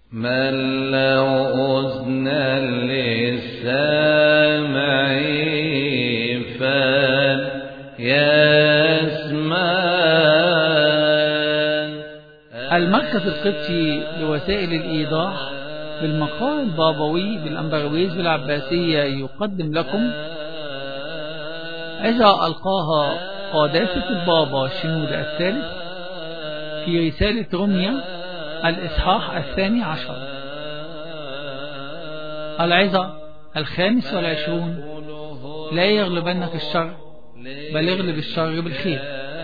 من له أذن للسامع فليسمع المركز القبطي لوسائل الإيضاح بالمقال البابوي بالأنبرويز بالعباسية يقدم لكم إذا ألقاها قاداسة البابا شنود الثالث في رسالة روميا الإصحاح الثاني عشر العظة الخامس والعشرون لا يغلبنك الشر بل اغلب الشر بالخير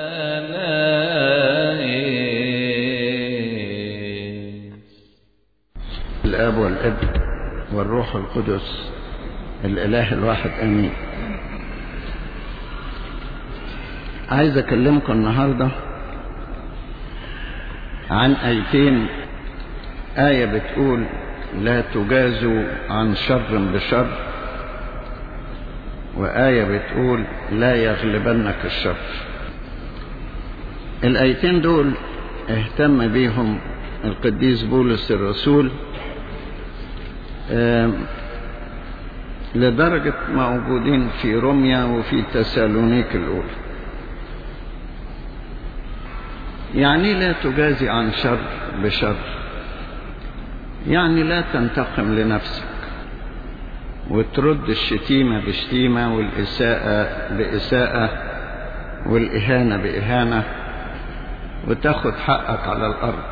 الاب والابن والروح القدس الاله الواحد امين عايز اكلمكم النهارده عن ايتين ايه بتقول لا تجازوا عن شر بشر وايه بتقول لا يغلبنك الشر الايتين دول اهتم بيهم القديس بولس الرسول لدرجة موجودين في روميا وفي تسالونيك الأولى يعني لا تجازي عن شر بشر يعني لا تنتقم لنفسك وترد الشتيمة بشتيمة والإساءة بإساءة والإهانة بإهانة وتاخد حقك على الأرض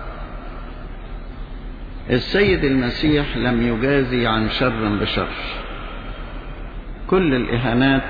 السيد المسيح لم يجازي عن شر بشر كل الإهانات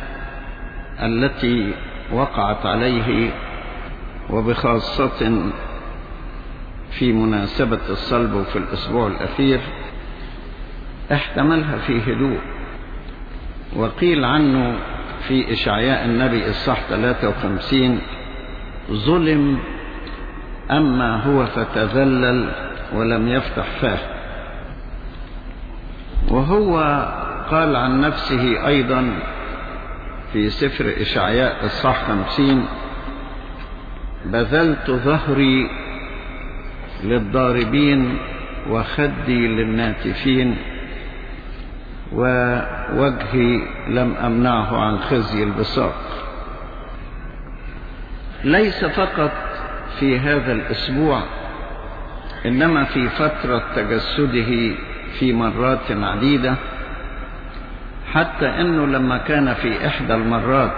التي وقعت عليه وبخاصة في مناسبة الصلب وفي الأسبوع الأخير احتملها في هدوء وقيل عنه في إشعياء النبي الصح 53 ظلم أما هو فتذلل ولم يفتح فاه وهو قال عن نفسه أيضا في سفر إشعياء الصح خمسين بذلت ظهري للضاربين وخدي للناتفين ووجهي لم أمنعه عن خزي البساط ليس فقط في هذا الأسبوع إنما في فترة تجسده في مرات عديدة حتى أنه لما كان في إحدى المرات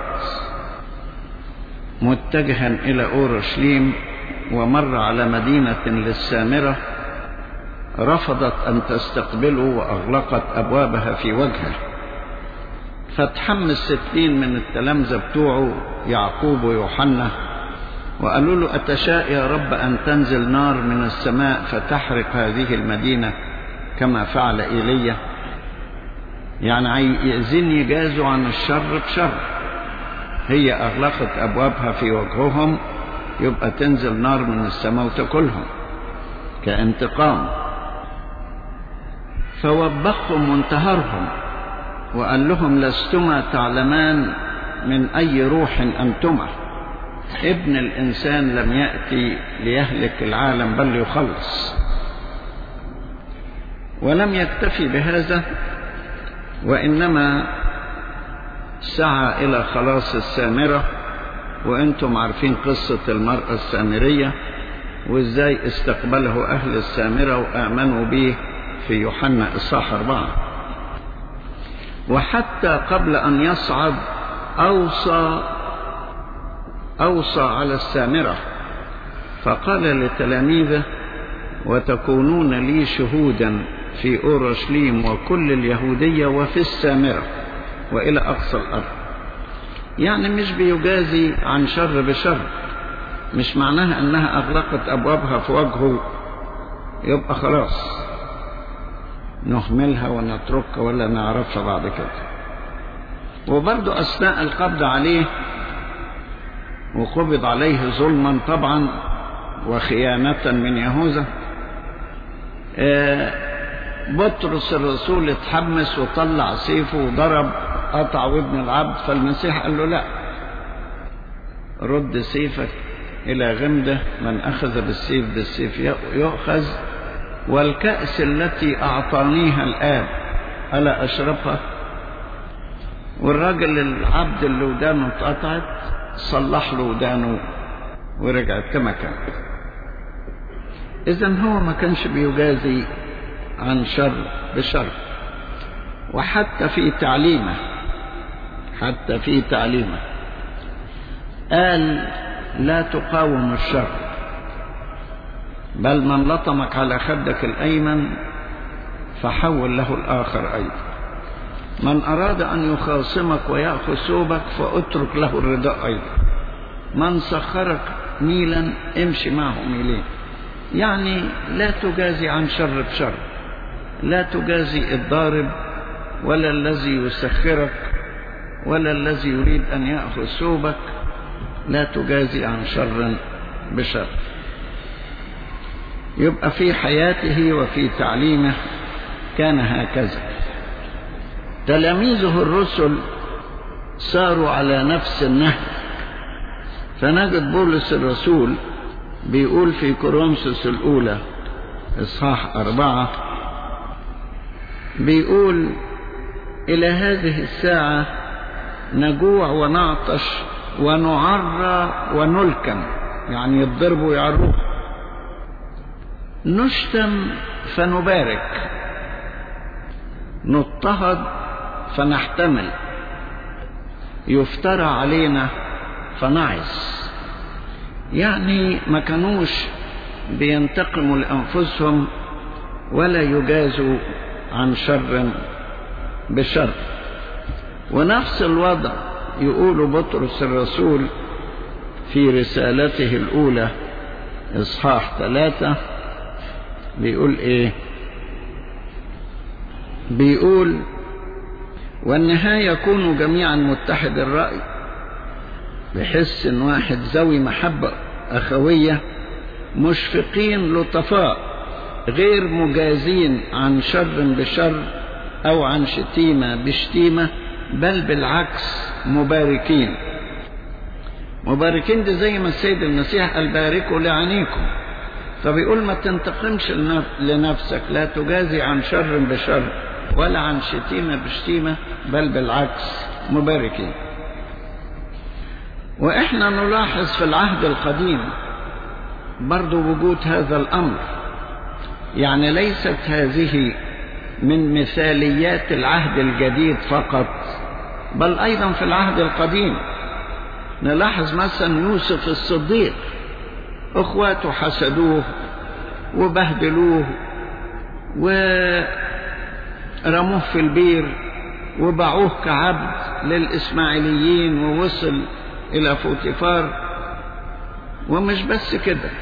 متجها إلى أورشليم ومر على مدينة للسامرة رفضت أن تستقبله وأغلقت أبوابها في وجهه فتحمس ستين من التلامذة بتوعه يعقوب ويوحنا وقالوا له أتشاء يا رب أن تنزل نار من السماء فتحرق هذه المدينة كما فعل إيليا يعني عايزين يجازوا عن الشر بشر هي أغلقت أبوابها في وجههم يبقى تنزل نار من السماء وتاكلهم كانتقام فوبخهم وانتهرهم وقال لهم لستما تعلمان من أي روح أنتما ابن الإنسان لم يأتي ليهلك العالم بل يخلص ولم يكتفي بهذا وإنما سعى إلى خلاص السامرة وأنتم عارفين قصة المرأة السامرية وإزاي استقبله أهل السامرة وآمنوا به في يوحنا إصحاح أربعة وحتى قبل أن يصعد أوصى أوصى على السامرة فقال لتلاميذه وتكونون لي شهودا في أورشليم وكل اليهودية وفي السامرة وإلى أقصى الأرض يعني مش بيجازي عن شر بشر مش معناها أنها أغلقت أبوابها في وجهه يبقى خلاص نهملها ونتركها ولا نعرفها بعد كده وبرضه أثناء القبض عليه وقبض عليه ظلما طبعا وخيانة من يهوذا بطرس الرسول اتحمس وطلع سيفه وضرب قطع ودن العبد فالمسيح قال له لا رد سيفك إلى غمده من أخذ بالسيف بالسيف يؤخذ والكأس التي أعطانيها الآب ألا أشربها والراجل العبد اللي ودانه اتقطعت صلح له ودانه ورجعت كما كانت إذا هو ما كانش بيجازي عن شر بشر وحتى في تعليمه حتى في تعليمه قال لا تقاوم الشر بل من لطمك على خدك الأيمن فحول له الآخر أيضا من أراد أن يخاصمك ويأخذ ثوبك فأترك له الرداء أيضا من سخرك ميلا امشي معه ميلين يعني لا تجازي عن شر بشر لا تجازي الضارب ولا الذي يسخرك ولا الذي يريد أن يأخذ ثوبك لا تجازي عن شر بشر يبقى في حياته وفي تعليمه كان هكذا تلاميذه الرسل ساروا على نفس النهج فنجد بولس الرسول بيقول في كورنثوس الأولى إصحاح أربعة بيقول إلى هذه الساعة نجوع ونعطش ونعرى ونلكم يعني يضرب ويعروه نشتم فنبارك نضطهد فنحتمل يفترى علينا فنعس يعني ما كانوش بينتقموا لأنفسهم ولا يجازوا عن شر بشر ونفس الوضع يقول بطرس الرسول في رسالته الأولى إصحاح ثلاثة بيقول إيه بيقول والنهاية كونوا جميعا متحد الرأي بحس ان واحد ذوي محبة أخوية مشفقين لطفاء غير مجازين عن شر بشر أو عن شتيمة بشتيمة بل بالعكس مباركين مباركين دي زي ما السيد المسيح قال باركوا لعينيكم فبيقول ما تنتقمش لنفسك لا تجازي عن شر بشر ولا عن شتيمة بشتيمة بل بالعكس مباركين وإحنا نلاحظ في العهد القديم برضو وجود هذا الأمر يعني ليست هذه من مثاليات العهد الجديد فقط بل أيضا في العهد القديم نلاحظ مثلا يوسف الصديق اخواته حسدوه وبهدلوه ورموه في البير وباعوه كعبد للإسماعيليين ووصل إلى فوتيفار ومش بس كده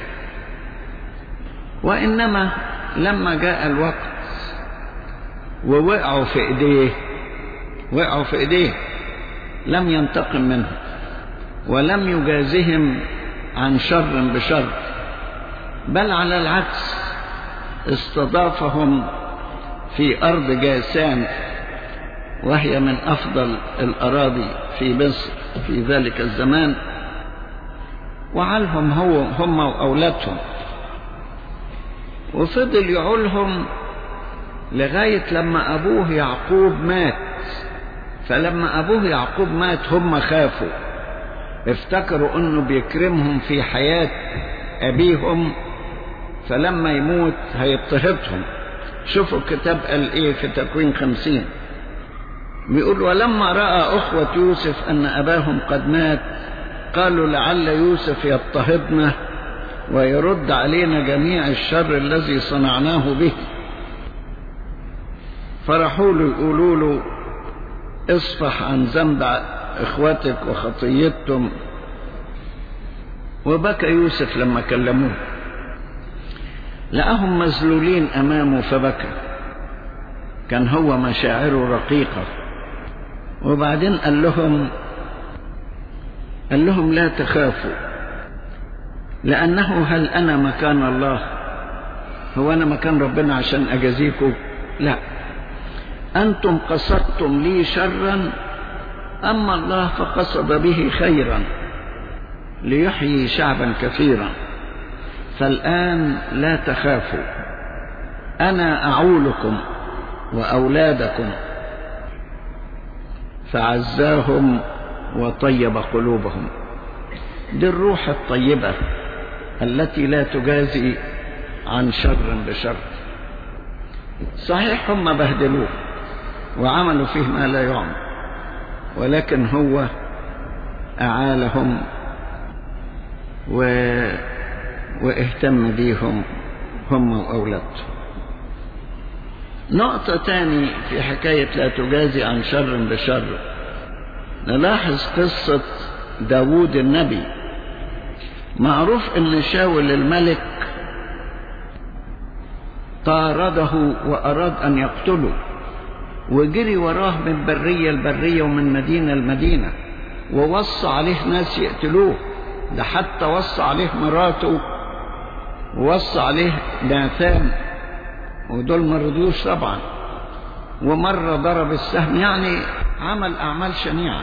وإنما لما جاء الوقت ووقعوا في إيديه وقعوا في إيديه لم ينتقم منهم ولم يجازهم عن شر بشر بل على العكس استضافهم في أرض جاسان وهي من أفضل الأراضي في مصر في ذلك الزمان وعلهم هو هم وأولادهم وفضل يعولهم لغاية لما أبوه يعقوب مات فلما أبوه يعقوب مات هم خافوا افتكروا أنه بيكرمهم في حياة أبيهم فلما يموت هيضطهدهم شوفوا الكتاب قال إيه في تكوين خمسين بيقول ولما رأى أخوة يوسف أن أباهم قد مات قالوا لعل يوسف يضطهدنا ويرد علينا جميع الشر الذي صنعناه به فرحوا له يقولوا له اصفح عن ذنب اخوتك وخطيتهم وبكى يوسف لما كلموه لقاهم مذلولين امامه فبكى كان هو مشاعره رقيقه وبعدين قال لهم قال لهم لا تخافوا لأنه هل أنا مكان الله هو أنا مكان ربنا عشان أجازيكم لا أنتم قصدتم لي شرا أما الله فقصد به خيرا ليحيي شعبا كثيرا فالآن لا تخافوا أنا أعولكم وأولادكم فعزاهم وطيب قلوبهم دي الروح الطيبة التي لا تجازي عن شر بشر صحيح هم بهدلوه وعملوا فيه ما لا يعمل ولكن هو أعالهم و... واهتم بيهم هم وأولادهم نقطة تاني في حكاية لا تجازي عن شر بشر نلاحظ قصة داوود النبي معروف ان شاول الملك طارده واراد ان يقتله وجري وراه من برية لبرية ومن مدينة لمدينة ووصى عليه ناس يقتلوه ده حتى وصى عليه مراته ووصى عليه ناثان ودول ما رضيوش طبعا ومرة ضرب السهم يعني عمل أعمال شنيعة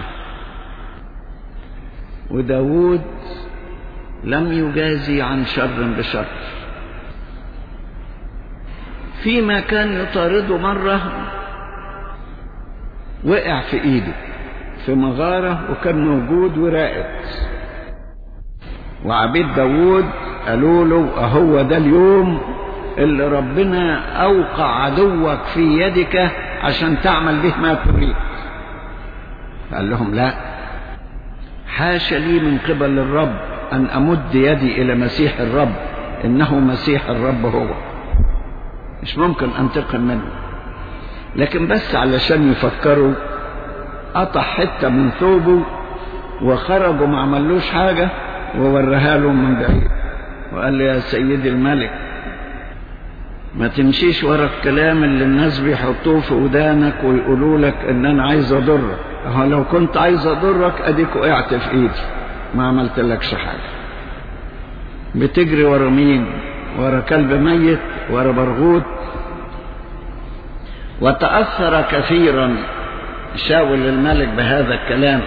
وداود لم يجازي عن شر بشر فيما كان يطارده مرة وقع في ايده في مغارة وكان موجود وراقد وعبيد داود قالوا له اهو ده اليوم اللي ربنا اوقع عدوك في يدك عشان تعمل به ما تريد قال لهم لا حاش لي من قبل الرب ان امد يدي الى مسيح الرب انه مسيح الرب هو مش ممكن انتقم منه لكن بس علشان يفكروا قطع حتة من ثوبه وخرجوا ما عملوش حاجة ووريها لهم من بعيد وقال لي يا سيدي الملك ما تمشيش ورا الكلام اللي الناس بيحطوه في ودانك ويقولوا لك ان انا عايز اضرك اهو لو كنت عايز اضرك اديك وقعت في ايدي ما عملت لكش حاجة بتجري ورا مين ورا كلب ميت ورا برغوت وتأثر كثيرا شاول الملك بهذا الكلام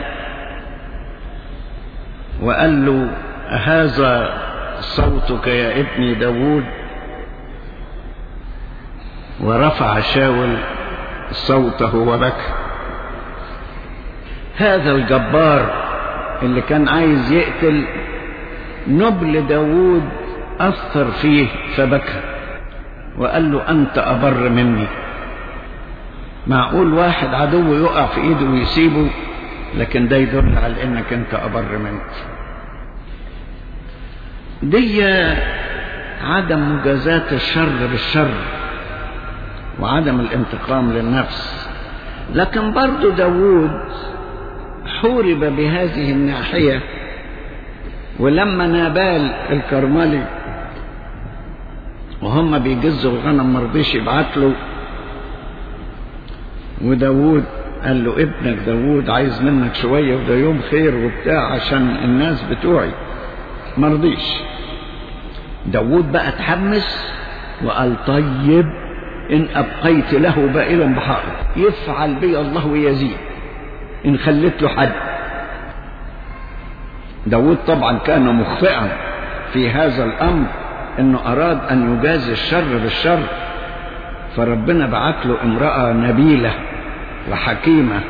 وقال له هذا صوتك يا ابني داود ورفع شاول صوته وبكى هذا الجبار اللي كان عايز يقتل نبل داود أثر فيه فبكى وقال له أنت أبر مني معقول واحد عدو يقع في ايده ويسيبه لكن ده يدل على انك انت ابر منه دي عدم مجازاة الشر بالشر وعدم الانتقام للنفس لكن برضو داود حورب بهذه الناحية ولما نابال الكرملي وهم بيجزوا الغنم مرضيش يبعت له وداود قال له ابنك داود عايز منك شوية وده يوم خير وبتاع عشان الناس بتوعي مرضيش داود بقى اتحمس وقال طيب إن أبقيت له بائلا بحائط يفعل بي الله ويزيد إن خليت له حد داود طبعا كان مخطئا في هذا الأمر إنه أراد أن يجازي الشر بالشر فربنا بعت له امرأة نبيلة وحكيمة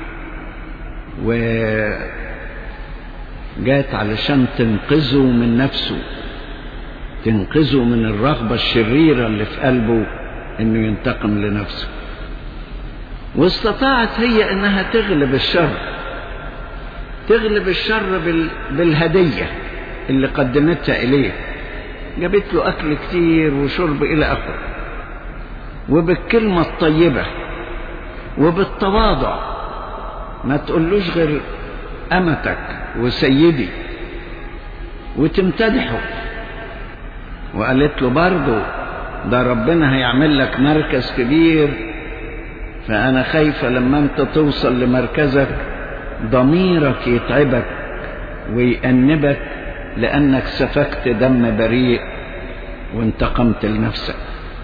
وجات علشان تنقذه من نفسه تنقذه من الرغبة الشريرة اللي في قلبه انه ينتقم لنفسه واستطاعت هي انها تغلب الشر تغلب الشر بال... بالهدية اللي قدمتها اليه جابت له اكل كتير وشرب الى اخره وبالكلمة الطيبة وبالتواضع ما تقولوش غير أمتك وسيدي وتمتدحه وقالت له برضه ده ربنا هيعمل لك مركز كبير فأنا خايفة لما أنت توصل لمركزك ضميرك يتعبك ويأنبك لأنك سفكت دم بريء وانتقمت لنفسك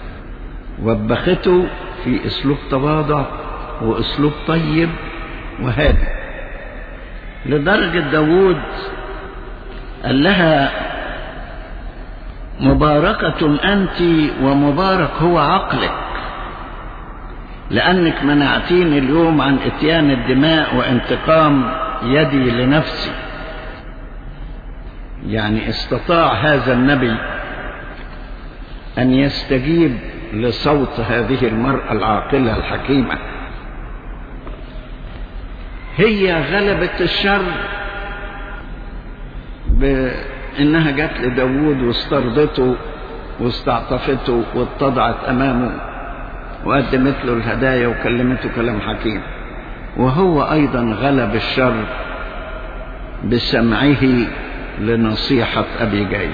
وبخته في اسلوب تواضع واسلوب طيب وهادي لدرجة داود قال لها مباركة أنت ومبارك هو عقلك لأنك منعتيني اليوم عن إتيان الدماء وانتقام يدي لنفسي يعني استطاع هذا النبي أن يستجيب لصوت هذه المرأة العاقلة الحكيمة هي غلبت الشر بأنها جت لداود واسترضته واستعطفته واتضعت أمامه وقدمت له الهدايا وكلمته كلام حكيم وهو أيضا غلب الشر بسمعه لنصيحة أبي جايل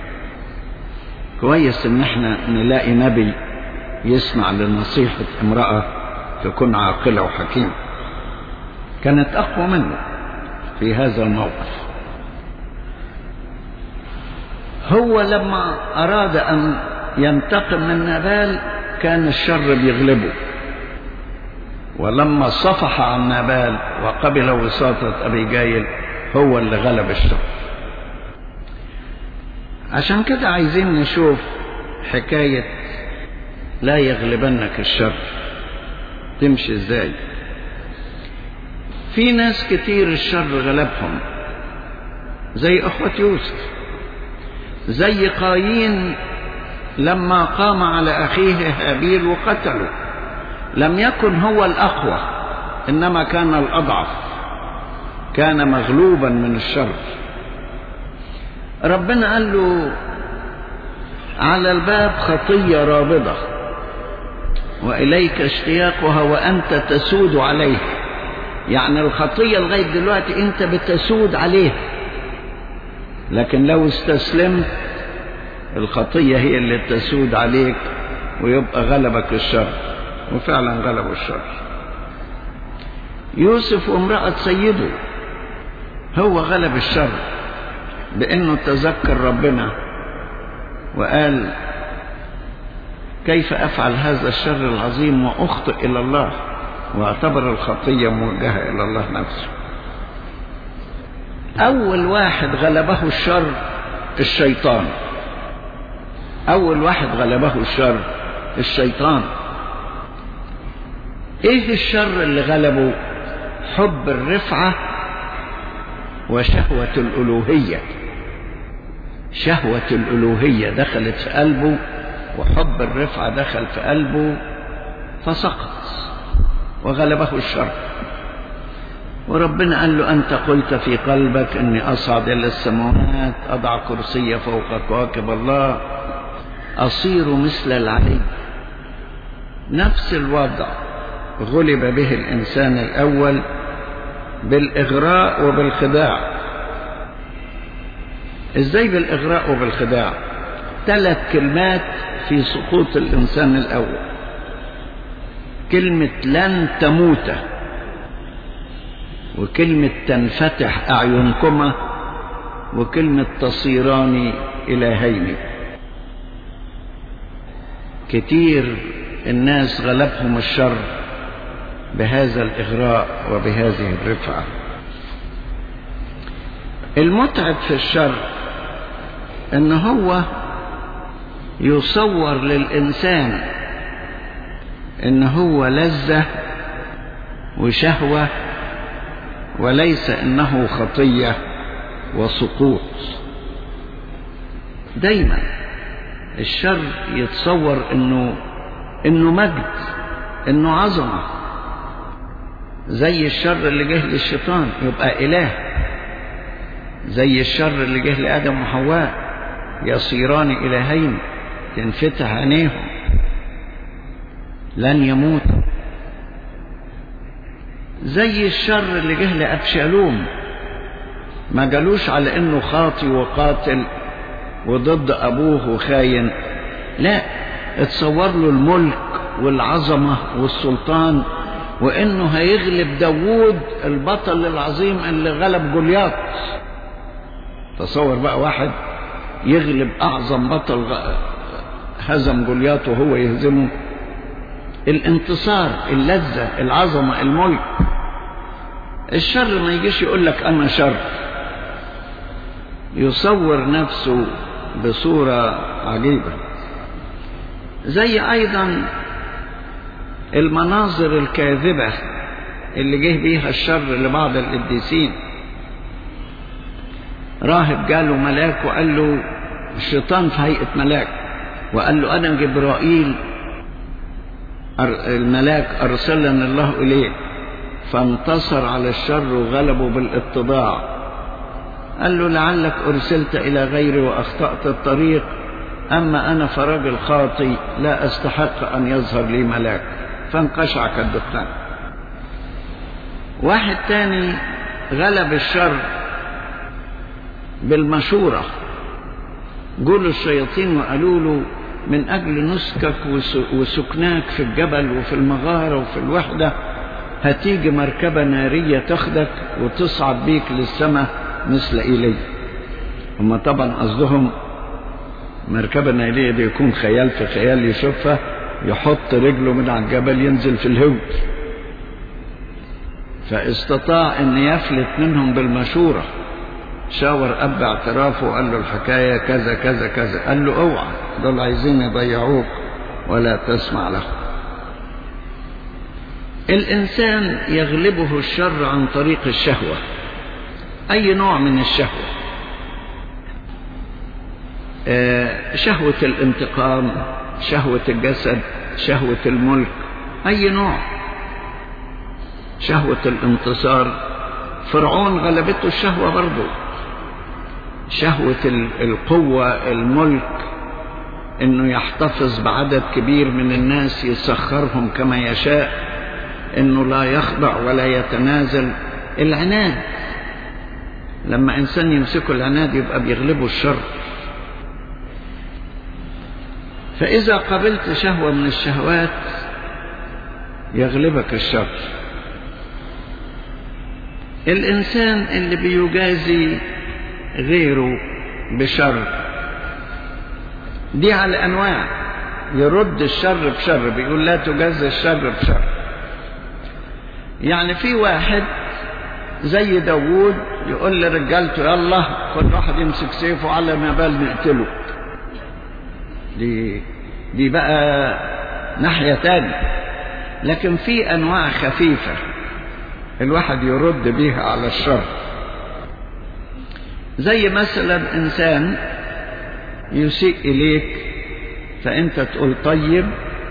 كويس إن احنا نلاقي نبي يسمع لنصيحة امرأة تكون عاقلة وحكيمة كانت أقوى منه في هذا الموقف هو لما أراد أن ينتقم من نابال كان الشر بيغلبه ولما صفح عن نابال وقبل وساطة أبي جايل هو اللي غلب الشر عشان كده عايزين نشوف حكاية لا يغلبنك الشر تمشي ازاي في ناس كتير الشر غلبهم زي اخوة يوسف زي قايين لما قام على اخيه هابيل وقتله لم يكن هو الاقوى انما كان الاضعف كان مغلوبا من الشر ربنا قال له على الباب خطيه رابضه واليك اشتياقها وانت تسود عليه يعني الخطيه لغايه دلوقتي انت بتسود عليه لكن لو استسلمت الخطيه هي اللي تسود عليك ويبقى غلبك الشر وفعلا غلبوا الشر يوسف وامراه سيده هو غلب الشر بانه تذكر ربنا وقال كيف افعل هذا الشر العظيم واخطئ الى الله واعتبر الخطيه موجهه الى الله نفسه اول واحد غلبه الشر الشيطان اول واحد غلبه الشر الشيطان ايه الشر اللي غلبه حب الرفعه وشهوه الالوهيه شهوه الالوهيه دخلت في قلبه وحب الرفعه دخل في قلبه فسقط وغلبه الشر وربنا قال له أنت قلت في قلبك أني أصعد إلى السماوات أضع كرسي فوق كواكب الله أصير مثل العلي نفس الوضع غلب به الإنسان الأول بالإغراء وبالخداع إزاي بالإغراء وبالخداع ثلاث كلمات في سقوط الإنسان الأول كلمة لن تموت وكلمة تنفتح أعينكما وكلمة تصيران إلهين كتير الناس غلبهم الشر بهذا الإغراء وبهذه الرفعة المتعب في الشر ان هو يصور للإنسان ان هو لذة وشهوة وليس انه خطية وسقوط دايما الشر يتصور انه انه مجد انه عظمة زي الشر اللي جه للشيطان يبقى اله زي الشر اللي جه لادم وحواء يصيران الهين تنفتح عينيهم لن يموتوا زي الشر اللي جه لأبشالوم ما جالوش على انه خاطي وقاتل وضد ابوه وخاين لا اتصور له الملك والعظمة والسلطان وانه هيغلب داوود البطل العظيم اللي غلب جولياط تصور بقى واحد يغلب اعظم بطل هزم جولياط وهو يهزمه الانتصار اللذة العظمة الملك الشر ما يجيش يقول لك أنا شر يصور نفسه بصورة عجيبة زي أيضا المناظر الكاذبة اللي جه بيها الشر لبعض القديسين راهب جاله ملاك وقال له الشيطان في هيئة ملاك وقال له أنا جبرائيل الملاك أرسلني الله إليه فانتصر على الشر وغلبه بالاتضاع قال له لعلك أرسلت إلى غيري وأخطأت الطريق أما أنا فرجل خاطي لا أستحق أن يظهر لي ملاك فانقشع كالدخان واحد تاني غلب الشر بالمشورة قولوا الشياطين وقالوا له من أجل نسكك وسكناك في الجبل وفي المغارة وفي الوحدة هتيجي مركبة نارية تاخدك وتصعد بيك للسماء مثل إيليا هم طبعا قصدهم مركبة نارية دي يكون خيال في خيال يشوفها يحط رجله من على الجبل ينزل في الهو فاستطاع ان يفلت منهم بالمشورة شاور اب اعترافه وقال له الحكاية كذا كذا كذا قال له اوعى دول عايزين يضيعوك ولا تسمع له الانسان يغلبه الشر عن طريق الشهوة اي نوع من الشهوة شهوة الانتقام شهوة الجسد شهوة الملك أي نوع شهوة الانتصار فرعون غلبته الشهوة برضه شهوة القوة الملك انه يحتفظ بعدد كبير من الناس يسخرهم كما يشاء انه لا يخضع ولا يتنازل العناد لما انسان يمسكه العناد يبقى بيغلبه الشر فإذا قبلت شهوة من الشهوات يغلبك الشر الإنسان اللي بيجازي غيره بشر دي على أنواع يرد الشر بشر بيقول لا تجازي الشر بشر يعني في واحد زي داوود يقول لرجالته يلا كل واحد يمسك سيفه على ما بال نقتله دي دي بقى ناحية تانية لكن في أنواع خفيفة الواحد يرد بيها على الشر زي مثلا إنسان يسيء إليك فأنت تقول طيب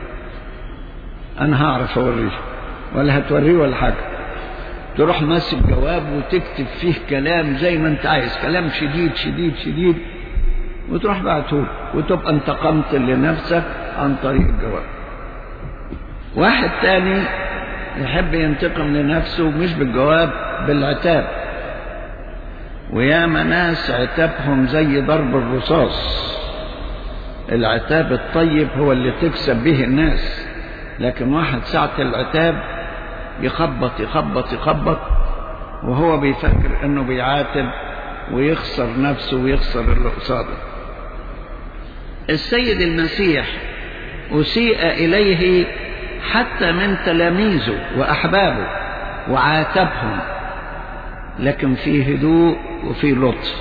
أنا هعرف أوريه ولا هتوريه ولا حاجة تروح ماسك جواب وتكتب فيه كلام زي ما أنت عايز كلام شديد شديد شديد وتروح بعته وتبقى انتقمت لنفسك عن طريق الجواب واحد تاني يحب ينتقم لنفسه مش بالجواب بالعتاب وياما ناس عتابهم زي ضرب الرصاص العتاب الطيب هو اللي تكسب به الناس لكن واحد ساعة العتاب يخبط يخبط يخبط وهو بيفكر انه بيعاتب ويخسر نفسه ويخسر اللي قصاده السيد المسيح أسيء إليه حتى من تلاميذه وأحبابه وعاتبهم لكن في هدوء وفي لطف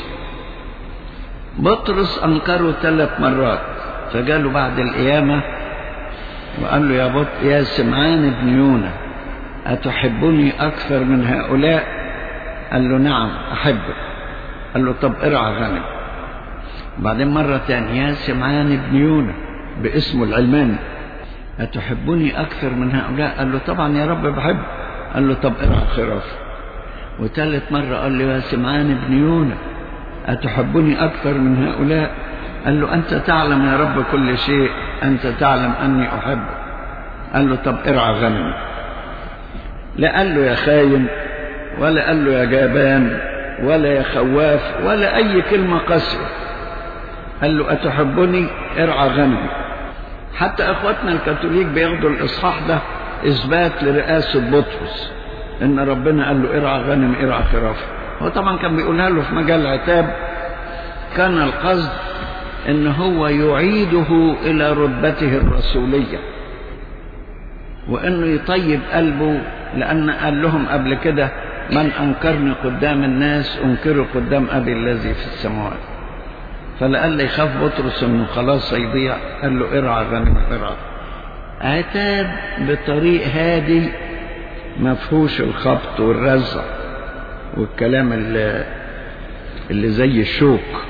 بطرس أنكره ثلاث مرات فجاله بعد القيامة وقال له يا بط يا سمعان بن يونا أتحبني أكثر من هؤلاء قال له نعم أحبك قال له طب ارعى غنم بعدين مرة تانية يا سمعان بن يونا باسمه العلماني أتحبني أكثر من هؤلاء قال له طبعا يا رب بحب قال له طب ارعى خراف وثالث مرة قال له يا سمعان بن يونا أتحبني أكثر من هؤلاء قال له أنت تعلم يا رب كل شيء أنت تعلم أني أحبك قال له طب ارعى غنمي لا قال له يا خاين ولا قال له يا جابان ولا يا خواف ولا أي كلمة قاسية قال له أتحبني ارعى غنمي حتى اخواتنا الكاثوليك بياخدوا الاصحاح ده اثبات لرئاسه بطرس ان ربنا قال له ارعى غنم ارعى خراف هو طبعا كان بيقولها له في مجال العتاب كان القصد ان هو يعيده الى رتبته الرسوليه وانه يطيب قلبه لان قال لهم قبل كده من انكرني قدام الناس انكره قدام ابي الذي في السماوات فلقال يخاف بطرس انه خلاص هيضيع قال له ارعى غنم ارعى عتاب بطريق هادي ما فيهوش الخبط والرزع والكلام اللي, اللي زي الشوك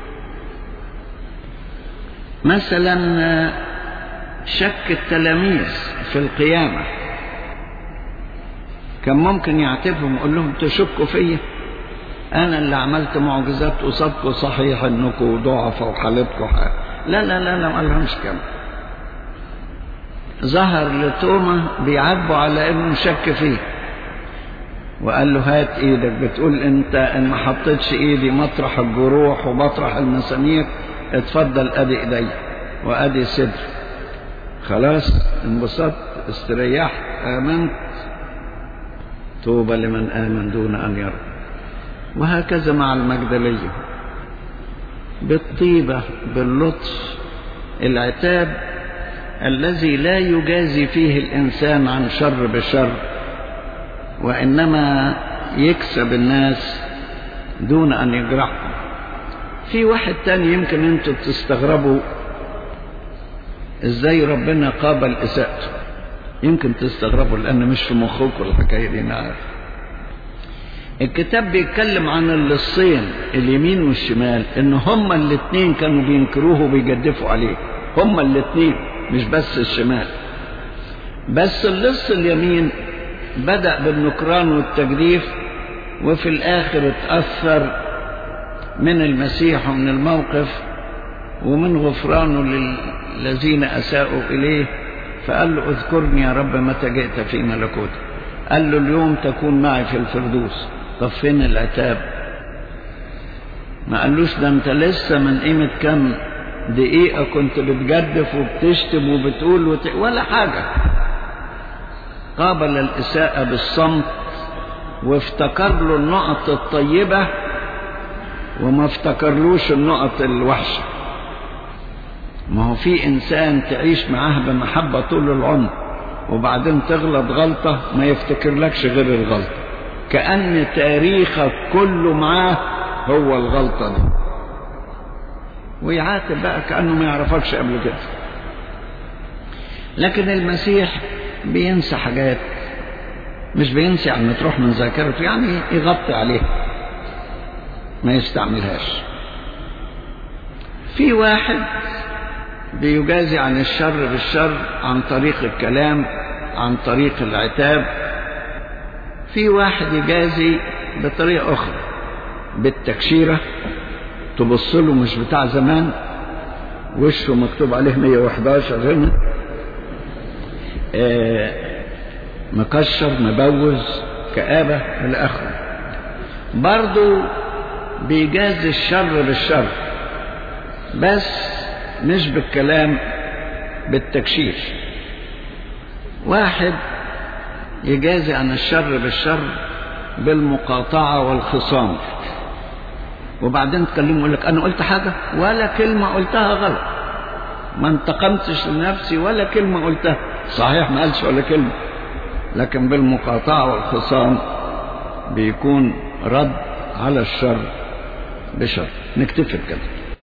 مثلا شك التلاميذ في القيامة كان ممكن يعتبهم يقول لهم تشكوا فيا أنا اللي عملت معجزات قصادكم صحيح إنكم ضعفة وحالتكم حال. لا لا لا لا ما لهمش كده ظهر لتوما بيعاتبوا على إنه شك فيه وقال له هات ايدك بتقول انت ان ما حطيتش ايدي مطرح الجروح ومطرح المسامير اتفضل ادي ايدي وادي صدر خلاص انبسطت استريحت امنت طوبى لمن امن دون ان يرى وهكذا مع المجدليه بالطيبه باللطف العتاب الذي لا يجازي فيه الانسان عن شر بشر وانما يكسب الناس دون ان يجرحهم في واحد تاني يمكن انتوا تستغربوا ازاي ربنا قابل اساءته يمكن تستغربوا لان مش في مخكم الحكايه دي انا عارف الكتاب بيتكلم عن اللصين اليمين والشمال ان هما الاثنين كانوا بينكروه وبيجدفوا عليه هما الاثنين مش بس الشمال بس اللص اليمين بدأ بالنكران والتجديف وفي الآخر اتأثر من المسيح ومن الموقف ومن غفرانه للذين أساءوا إليه فقال له اذكرني يا رب متى جئت في ملكوتك قال له اليوم تكون معي في الفردوس طب فين العتاب ما قالوش ده انت لسه من قيمة كم دقيقة كنت بتجدف وبتشتم وبتقول وت... ولا حاجة قابل الإساءة بالصمت وافتكر له النقط الطيبة وما افتكرلوش النقط الوحشة ما هو في إنسان تعيش معاه بمحبة طول العمر وبعدين تغلط غلطة ما يفتكرلكش غير الغلطة كأن تاريخك كله معاه هو الغلطة دي ويعاتب بقى كأنه ما يعرفكش قبل كده لكن المسيح بينسى حاجات مش بينسى يعني تروح من ذاكرته يعني يغطي عليها ما يستعملهاش في واحد بيجازي عن الشر بالشر عن طريق الكلام عن طريق العتاب في واحد يجازي بطريقة أخرى بالتكشيرة تبص له مش بتاع زمان وشه مكتوب عليه 111 هنا آه مكشر مبوز كآبة إلى آخره برضو بيجاز الشر بالشر بس مش بالكلام بالتكشير واحد يجازي عن الشر بالشر بالمقاطعة والخصام وبعدين تكلمه يقول لك أنا قلت حاجة ولا كلمة قلتها غلط ما انتقمتش لنفسي ولا كلمة قلتها صحيح ما قالش ولا كلمة لكن بالمقاطعة والخصام بيكون رد على الشر بشر نكتفي بكده